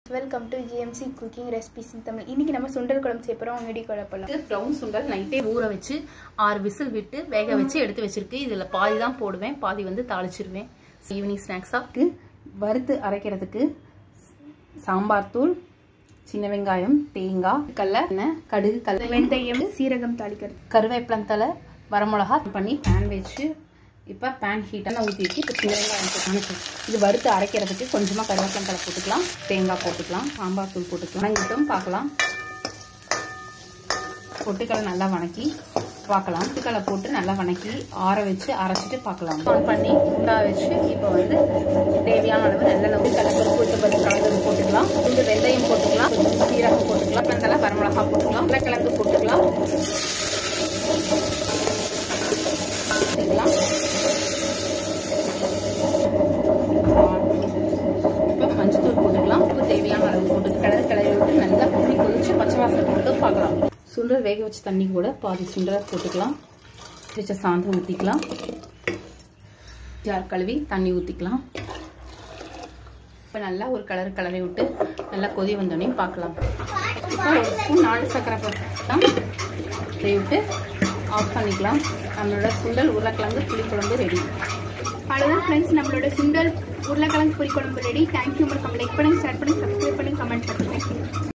welcome to GMC cooking recipes in Tamil இன்னைக்கு நம்ம சுண்டல் குழம்பு செய்ய போகிறோம் வீடியோ குழப்பலாம் இது ப்ரௌன் சுண்டல் நைட்டே ஊற வச்சு ஆறு விசில் விட்டு வேக வச்சு எடுத்து வச்சிருக்கு இதுல பாதி தான் போடுவேன் பாதி வந்து தாளிச்சிருவேன் ஈவினிங் ஸ்நாக்ஸாக வறுத்து அரைக்கிறதுக்கு சாம்பார் தூள் சின்ன வெங்காயம் தேங்காய் கடல எண்ணெய் கடுகு கடல வெந்தயம் சீரகம் தாளிக்கிறது கருவேப்பிலந்தலை வரமிளகா பண்ணி பேன் வச்சு இப்போ பேன் ஹீட்டாக ஊற்றி வச்சு இப்போ சின்ன வெங்காயம் போட்டு இது வறுத்து அரைக்கிறதுக்கு கொஞ்சமாக கருவேப்பிலந்தலை போட்டுக்கலாம் தேங்காய் போட்டுக்கலாம் சாம்பார் தூள் போட்டுக்கலாம் வணங்கிட்டும் பார்க்கலாம் பொட்டுக்கடலை நல்லா வணக்கி பார்க்கலாம் பொட்டுக்கடலை போட்டு நல்லா வணக்கி ஆற வச்சு அரைச்சிட்டு பார்க்கலாம் ஆன் பண்ணி உண்டா வச்சு இப்போ வந்து தேவையான அளவு நல்லெண்ணெய் ஊற்றி கடலப்பருப்பு உளுத்த பருப்பு கலந்து போட்டுக்கலாம் கொஞ்சம் வெந்தயம் போட்டுக்கலாம் கொஞ்சம் சீரகம் போட்டுக்கலாம் வெந்தலை வரமிளகா போட்டுக்கலாம் உருளைக்கிழங்கு போட்டுக்கலாம் சேர்த்துக்கலாம் இப்போ மஞ்சத்தூள் போட்டுக்கலாம் உப்பு தேவையான அளவு போட்டு கிளறி கிளறி விட்டு நல்லா புளி கொதிச்சு பச்சை வாசனை போட்டு பார்க்கலாம் சுண்டல் வேக வச்ச தண்ணி கூட பாதி சுண்டலை போட்டுக்கலாம் வச்ச சாந்தம் ஊற்றிக்கலாம் ஜார் கழுவி தண்ணி ஊற்றிக்கலாம் இப்போ நல்லா ஒரு கலர் கலரை விட்டு நல்லா கொதி வந்தோடனே பார்க்கலாம் இப்போ ஒரு ஸ்பூன் நாட்டு சக்கரை போட்டுக்கலாம் இதை விட்டு ஆஃப் பண்ணிக்கலாம் நம்மளோட சுண்டல் உருளைக்கிழங்கு புளிக்குழம்பு ரெடி அவ்வளோதான் ஃப்ரெண்ட்ஸ் நம்மளோட சுண்டல் உருளைக்கிழங்கு பொரி குழம்பு ரெடி தேங்க்யூ மறக்காம லைக் பண்ணுங்க ஷேர் பண்ணுங்க சப்ஸ்கிரைப் பண்ணுங்க கமெண்ட் பண்ணுங்க